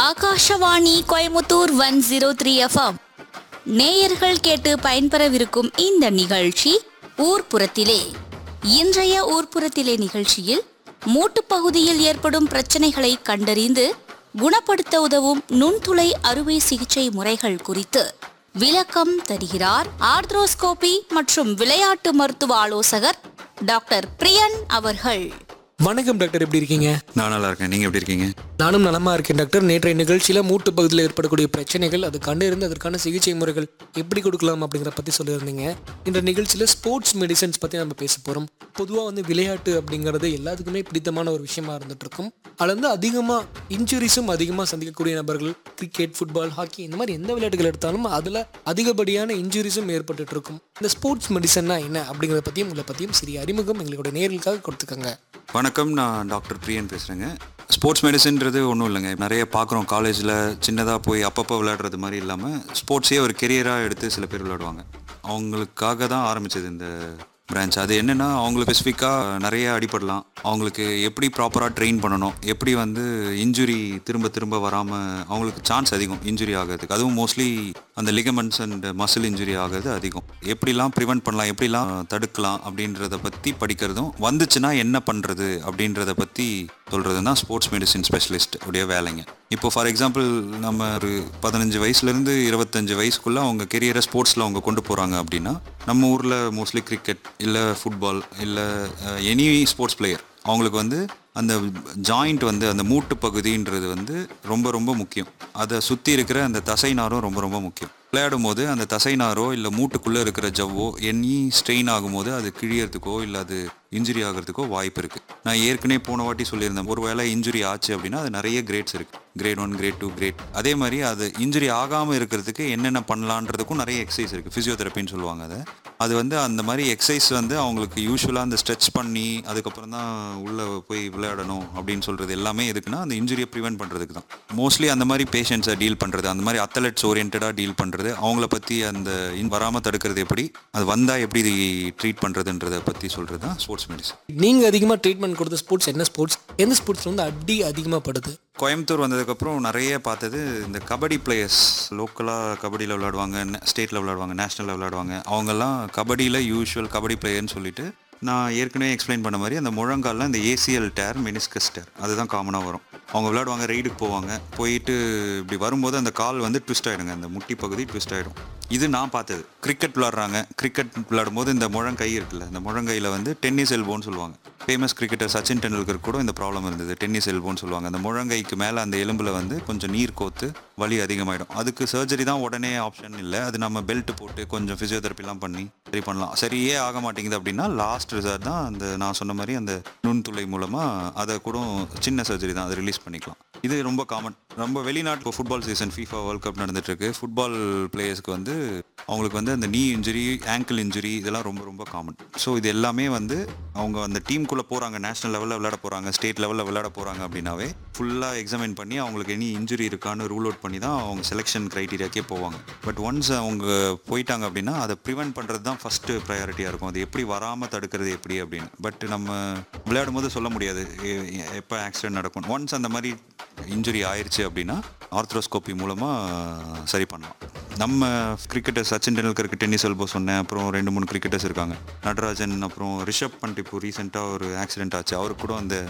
Akashvani Coimbatore one zero three FM நேயர்கள் கேட்டு பயன்பெறவிருக்கும் இந்த நிகழ்ச்சி ஊர்ப்புறத்திலே இன்றைய ஊர்ப்புறத்திலே நிகழ்ச்சியில் மூட்டுப் பகுதியில் ஏற்படும் பிரச்சனைகளை கண்டறிந்து குணப்படுத்த உதவும் நுண்துளை அறுவை சிகிச்சை முறைகள் குறித்து விளக்கம் தருகிறார் ஆர்த்ரோஸ்கோபி மற்றும் விளையாட்டு மருத்துவ ஆலோசகர் டாக்டர் பிரியன் அவர்கள் வணக்கம் டாக்டர் எப்படி இருக்கீங்க நான் நல்லா இருக்கேன் நீங்கள் எப்படி இருக்கீங்க நானும் நலமா இருக்கேன் டாக்டர் நேற்றைய நிகழ்ச்சியில மூட்டு பகுதியில் ஏற்படக்கூடிய பிரச்சனைகள் அது கண்டறிந்து அதற்கான சிகிச்சை முறைகள் எப்படி கொடுக்கலாம் அப்படிங்கிறத பத்தி சொல்லியிருந்தீங்க இந்த நிகழ்ச்சியில ஸ்போர்ட்ஸ் மெடிசன்ஸ் பத்தி நம்ம பேச போறோம் பொதுவா வந்து விளையாட்டு அப்படிங்கிறது எல்லாத்துக்குமே பிடித்தமான ஒரு விஷயமா இருந்துட்டு இருக்கும் அதுல வந்து அதிகமா இன்ஜுரிஸும் அதிகமா சந்திக்கக்கூடிய நபர்கள் கிரிக்கெட் ஃபுட்பால் ஹாக்கி இந்த மாதிரி எந்த விளையாட்டுகள் எடுத்தாலும் அதுல அதிகப்படியான இன்ஜுரிஸும் ஏற்பட்டுட்டு இருக்கும் இந்த ஸ்போர்ட்ஸ் மெடிசன்னா என்ன அப்படிங்கிறத பத்தியும் உங்களை பத்தியும் சிறிய அறிமுகம் எங்களுடைய நேர்களுக்காக கொடுத்துக்கோங்க வணக்கம் நான் டாக்டர் பிரியன் பேசுகிறேங்க ஸ்போர்ட்ஸ் மெடிசன்றது ஒன்றும் இல்லைங்க நிறைய பார்க்குறோம் காலேஜில் சின்னதாக போய் அப்பப்போ விளையாடுறது மாதிரி இல்லாமல் ஸ்போர்ட்ஸே ஒரு கெரியராக எடுத்து சில பேர் விளையாடுவாங்க அவங்களுக்காக தான் ஆரம்பிச்சது இந்த பிரான்ச் அது என்னென்னா அவங்களுக்கு ஸ்பெசிஃபிக்காக நிறைய அடிபடலாம் அவங்களுக்கு எப்படி ப்ராப்பராக ட்ரெயின் பண்ணணும் எப்படி வந்து இன்ஜுரி திரும்ப திரும்ப வராமல் அவங்களுக்கு சான்ஸ் அதிகம் இன்ஜுரி ஆகிறதுக்கு அதுவும் மோஸ்ட்லி அந்த லிகமெண்ட்ஸ் அண்ட் மசில் இன்ஜுரி ஆகிறது அதிகம் எப்படிலாம் ப்ரிவென்ட் பண்ணலாம் எப்படிலாம் தடுக்கலாம் அப்படின்றத பற்றி படிக்கிறதும் வந்துச்சுன்னா என்ன பண்ணுறது அப்படின்றத பற்றி சொல்கிறது தான் ஸ்போர்ட்ஸ் மெடிசின் ஸ்பெஷலிஸ்ட் உடைய வேலைங்க இப்போ ஃபார் எக்ஸாம்பிள் நம்ம ஒரு பதினஞ்சு வயசுலேருந்து இருபத்தஞ்சு வயசுக்குள்ளே அவங்க கெரியரை ஸ்போர்ட்ஸில் அவங்க கொண்டு போகிறாங்க அப்படின்னா நம்ம ஊரில் மோஸ்ட்லி கிரிக்கெட் இல்லை ஃபுட்பால் இல்லை எனி ஸ்போர்ட்ஸ் பிளேயர் அவங்களுக்கு வந்து அந்த ஜாயிண்ட் வந்து அந்த மூட்டு பகுதின்றது வந்து ரொம்ப ரொம்ப முக்கியம் அதை சுற்றி இருக்கிற அந்த தசைநாரும் ரொம்ப ரொம்ப முக்கியம் விளையாடும் போது அந்த தசைநாரோ இல்லை மூட்டுக்குள்ளே இருக்கிற ஜவ்வோ எனி ஸ்ட்ரெயின் ஆகும்போது அது கிழியறதுக்கோ இல்லை அது இன்ஜுரி ஆகிறதுக்கோ வாய்ப்பு இருக்குது நான் ஏற்கனவே போன வாட்டி சொல்லியிருந்தேன் ஒரு வேளை இன்ஜுரி ஆச்சு அப்படின்னா அது நிறைய கிரேட்ஸ் இருக்குது grade one grade two grade அதே மாதிரி அது இன்ஜுரி ஆகாமல் இருக்கிறதுக்கு என்னென்ன பண்ணலான்றதுக்கும் நிறைய எக்ஸசைஸ் இருக்குது ஃபிசியோதெரப்பின்னு சொல்லுவாங்க அதை அது வந்து அந்த மாதிரி எக்ஸசைஸ் வந்து அவங்களுக்கு யூஸ்வலாக அந்த ஸ்ட்ரெச் பண்ணி அதுக்கப்புறம் தான் உள்ளே போய் விளையாடணும் அப்படின்னு சொல்கிறது எல்லாமே எதுக்குன்னா அந்த இன்ஜுரியை ப்ரிவென்ட் பண்ணுறதுக்கு தான் மோஸ்ட்லி அந்த மாதிரி பேஷண்ட்ஸை டீல் பண்ணுறது அந்த மாதிரி அத்லெட்ஸ் ஓரியன்டாக டீல் பண்ணுறது அவங்கள பற்றி அந்த வராமல் தடுக்கிறது எப்படி அது வந்தால் எப்படி ட்ரீட் பண்ணுறதுன்றதை பற்றி சொல்கிறது தான் ஸ்போர்ட்ஸ் மெடிசன் நீங்க அதிகமா ட்ரீட்மெண்ட் கொடுத்த ஸ்போர்ட்ஸ் என்ன ஸ்போர்ட்ஸ் எந்த ஸ்போர்ட்ஸ் வந்து அடி அதிகமா படுது கோயம்புத்தூர் வந்ததுக்கப்புறம் நிறைய பார்த்தது இந்த கபடி பிளேயர்ஸ் லோக்கலாக கபடியில் விளையாடுவாங்க ஸ்டேட்டில் விளையாடுவாங்க நேஷ்னலில் விளையாடுவாங்க அவங்கெல்லாம் கபடியில் யூஷுவல் கபடி பிளேயர்னு சொல்லிட்டு நான் ஏற்கனவே எக்ஸ்பிளைன் பண்ண மாதிரி அந்த முழங்காலில் இந்த ஏசிஎல் டேர் மெனிஸ்கஸ் டேர் அதுதான் காமனாக வரும் அவங்க விளையாடுவாங்க ரைடுக்கு போவாங்க போயிட்டு இப்படி வரும்போது அந்த கால் வந்து ட்விஸ்ட் ஆகிடுங்க அந்த முட்டி பகுதி ட்விஸ்ட் ஆகிடும் இது நான் பார்த்தது கிரிக்கெட் விளாட்றாங்க கிரிக்கெட் விளையாடும் போது இந்த முழங்கை இருக்குல்ல இந்த முழங்கையில் வந்து டென்னிஸ் எல்போன்னு சொல்லுவாங்க ஃபேமஸ் கிரிக்கெட்டர் சச்சின் டெண்டுல்கர் கூட இந்த ப்ராப்ளம் இருந்தது டென்னிஸ் எல்போன்னு சொல்லுவாங்க அந்த முழங்கைக்கு மேலே அந்த எலும்பில் வந்து கொஞ்சம் நீர் கோத்து வலி அதிகமாகிடும் அதுக்கு சர்ஜரி தான் உடனே ஆப்ஷன் இல்லை அது நம்ம பெல்ட் போட்டு கொஞ்சம் ஃபிசியோதெரப்பிலாம் பண்ணி சரி பண்ணலாம் சரியே ஆக மாட்டேங்குது அப்படின்னா லாஸ்ட் ரிசர்ட் தான் அந்த நான் சொன்ன மாதிரி அந்த நுண்துளை மூலமாக அதை கூட சின்ன சர்ஜரி தான் அதை ரிலீஸ் பண்ணிக்கலாம் இது ரொம்ப காமன் ரொம்ப வெளிநாட்டு இப்போ football season FIFA world cup நடந்துட்டு இருக்கு ஃபுட்பால் பிளேயர்ஸ்க்கு வந்து அவங்களுக்கு வந்து அந்த நீ இன்ஜுரி ஆங்கிள் இன்ஜுரி இதெல்லாம் ரொம்ப ரொம்ப காமன் ஸோ இது எல்லாமே வந்து அவங்க அந்த டீமுக்குள்ளே போகிறாங்க நேஷனல் லெவலில் விளையாட போகிறாங்க ஸ்டேட் லெவலில் விளையாட போகிறாங்க அப்படின்னாவே ஃபுல்லாக எக்ஸாமின் பண்ணி அவங்களுக்கு எனி இன்ஜுரி இருக்கான்னு ரூல் அவுட் பண்ணி தான் அவங்க செலெக்ஷன் க்ரைட்டீரியாக்கே போவாங்க பட் ஒன்ஸ் அவங்க போயிட்டாங்க அப்படின்னா அதை ப்ரிவென்ட் பண்ணுறது தான் ஃபஸ்ட்டு ப்ரையாரிட்டியாக இருக்கும் அது எப்படி வராமல் தடுக்கிறது எப்படி அப்படின்னு பட் நம்ம விளையாடும் போது சொல்ல முடியாது எப்போ ஆக்சிடென்ட் நடக்கும் ஒன்ஸ் அந்த மாதிரி இன்ஜுரி ஆயிடுச்சு அப்படின்னா ஆர்த்ரோஸ்கோப்பி மூலமாக சரி பண்ணலாம் நம்ம கிரிக்கெட்டர் சச்சின் டெண்டுல்கருக்கு டென்னிஸ் எல்போ சொன்னேன் அப்புறம் ரெண்டு மூணு கிரிக்கெட்டர்ஸ் இருக்காங்க நடராஜன் அப்புறம் ரிஷப் பண்ட் இப்போ ரீசெண்டாக ஒரு ஆக்சிடென்ட் ஆச்சு அவருக்கு கூட அந்த